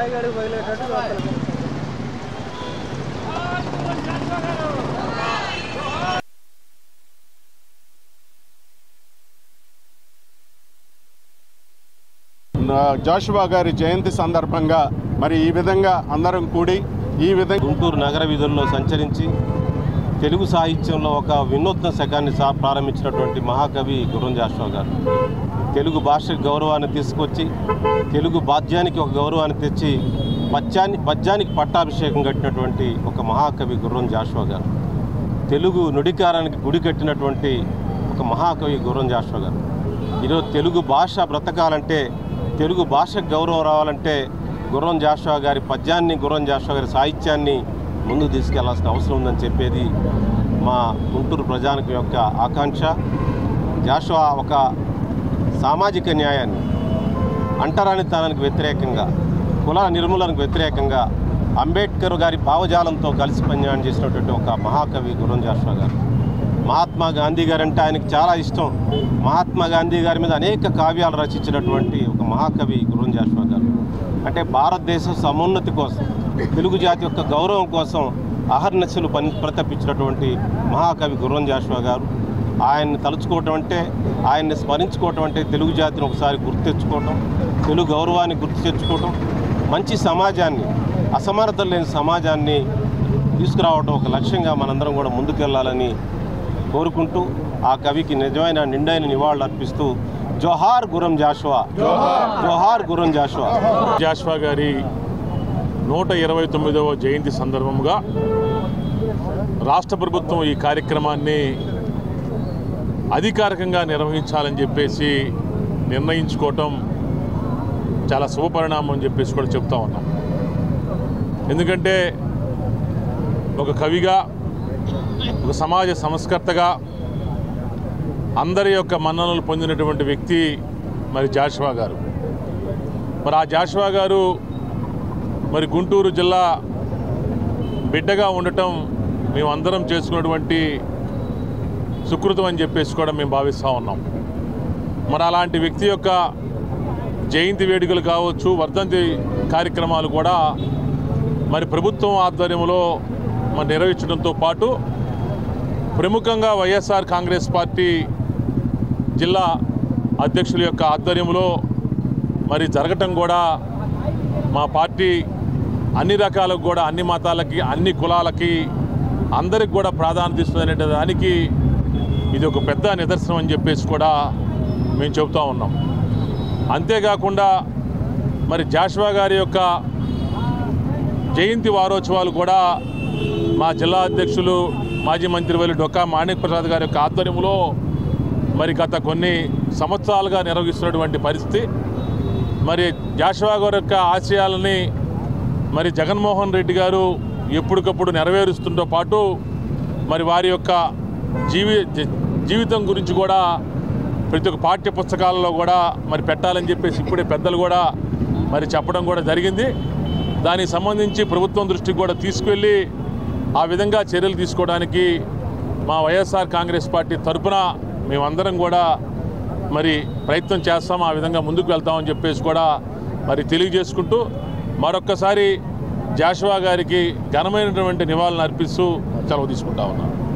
రాయిగాడికి పగిలేటట్టు చూస్తారు. నా- జాషువా గారి జయంతి సందర్భంగా మరి ఈ విధంగా అందరం కూడి ఈ విధంగా గుంటూరు నగర వీధుల్లో సంచరించి తెలుగు సాహిత్యంలో ఒక వినూత్న శకాన్ని సా ప్రారంభించినటువంటి మహాకవి గుర్రం జాషువా గారు తెలుగు భాషకు గౌరవాన్ని తీసుకొచ్చి తెలుగు బాధ్యానికి ఒక గౌరవాన్ని తెచ్చి పద్యాన్ని పద్యానికి పట్టాభిషేకం కట్టినటువంటి ఒక మహాకవి గుర్రం జాషువా గారు తెలుగు నుడికారానికి గుడి కట్టినటువంటి ఒక మహాకవి గుర్రం జాషువా గారు ఈరోజు తెలుగు భాష బ్రతకాలంటే తెలుగు భాషకు గౌరవం రావాలంటే గుర్రం జాషువా గారి పద్యాన్ని గుర్రం జాషువా గారి సాహిత్యాన్ని ముందుకు తీసుకెళ్లాల్సిన అవసరం ఉందని చెప్పేది మా గుంటూరు ప్రజానికి యొక్క ఆకాంక్ష జాషువా ఒక సామాజిక న్యాయాన్ని అంటరానితనానికి వ్యతిరేకంగా కుల నిర్మూలనకు వ్యతిరేకంగా అంబేద్కర్ గారి భావజాలంతో కలిసి పనిచేయడం చేసినటువంటి ఒక మహాకవి గుర్రం జాషువా గారు మహాత్మా గాంధీ గారు అంటే ఆయనకు చాలా ఇష్టం మహాత్మా గాంధీ గారి మీద అనేక కావ్యాలు రచించినటువంటి ఒక మహాకవి గుర్రం జాషువా గారు అంటే భారతదేశ సమున్నతి కోసం తెలుగు జాతి యొక్క గౌరవం కోసం అహర్నశలు పని ప్రతపించినటువంటి మహాకవి గుర్రం జాషువా గారు ఆయన్ని తలుచుకోవటం అంటే ఆయన్ని స్మరించుకోవటం అంటే తెలుగు జాతిని ఒకసారి గుర్తు తెచ్చుకోవటం తెలుగు గౌరవాన్ని గుర్తు తెచ్చుకోవటం మంచి సమాజాన్ని అసమర్థత లేని సమాజాన్ని తీసుకురావడం ఒక లక్ష్యంగా మనందరం కూడా ముందుకెళ్లాలని కోరుకుంటూ ఆ కవికి నిజమైన నిండైన నివాళులు అర్పిస్తూ జోహార్ గురం జాషువా జోహార్ గురం జాషువా జాషువా గారి నూట ఇరవై తొమ్మిదవ జయంతి సందర్భంగా రాష్ట్ర ప్రభుత్వం ఈ కార్యక్రమాన్ని అధికారికంగా నిర్వహించాలని చెప్పేసి నిర్ణయించుకోవటం చాలా శుభపరిణామం అని చెప్పేసి కూడా చెప్తా ఉన్నాం ఎందుకంటే ఒక కవిగా ఒక సమాజ సంస్కర్తగా అందరి యొక్క మన్ననలు పొందినటువంటి వ్యక్తి మరి జాషువా గారు మరి ఆ జాషువా గారు మరి గుంటూరు జిల్లా బిడ్డగా ఉండటం మేమందరం చేసుకున్నటువంటి సుకృతం అని చెప్పేసి కూడా మేము భావిస్తూ ఉన్నాం మరి అలాంటి వ్యక్తి యొక్క జయంతి వేడుకలు కావచ్చు వర్ధంతి కార్యక్రమాలు కూడా మరి ప్రభుత్వం ఆధ్వర్యంలో మరి నిర్వహించడంతో పాటు ప్రముఖంగా వైఎస్ఆర్ కాంగ్రెస్ పార్టీ జిల్లా అధ్యక్షుల యొక్క ఆధ్వర్యంలో మరి జరగటం కూడా మా పార్టీ అన్ని రకాలకు కూడా అన్ని మతాలకి అన్ని కులాలకి అందరికి కూడా ప్రాధాన్యత ఇస్తుందనే దానికి ఇది ఒక పెద్ద నిదర్శనం అని చెప్పేసి కూడా మేము చెబుతూ ఉన్నాం అంతేకాకుండా మరి జాషువా గారి యొక్క జయంతి వారోత్సవాలు కూడా మా జిల్లా అధ్యక్షులు మాజీ మంత్రివర్యులు డొక్కా మాణిక్ ప్రసాద్ గారి యొక్క ఆధ్వర్యంలో మరి గత కొన్ని సంవత్సరాలుగా నిర్వహిస్తున్నటువంటి పరిస్థితి మరి జాషువా గారి యొక్క ఆశయాలని మరి జగన్మోహన్ రెడ్డి గారు ఎప్పటికప్పుడు నెరవేరుస్తుంతో పాటు మరి వారి యొక్క జీవి జీ- జీవితం గురించి కూడా ప్రతి ఒక్క పాఠ్య పుస్తకాలలో కూడా మరి పెట్టాలని చెప్పేసి ఇప్పుడే పెద్దలు కూడా మరి చెప్పడం కూడా జరిగింది దానికి సంబంధించి ప్రభుత్వం దృష్టికి కూడా తీసుకెళ్ళి ఆ విధంగా చర్యలు తీసుకోవడానికి మా వైఎస్ఆర్ కాంగ్రెస్ పార్టీ తరపున మేమందరం కూడా మరి ప్రయత్నం చేస్తాం ఆ విధంగా ముందుకు వెళ్తామని చెప్పేసి కూడా మరి తెలియజేసుకుంటూ మరొక్కసారి జాషువా గారికి ఘనమైనటువంటి నివాళులను అర్పిస్తూ సెలవు తీసుకుంటా ఉన్నాను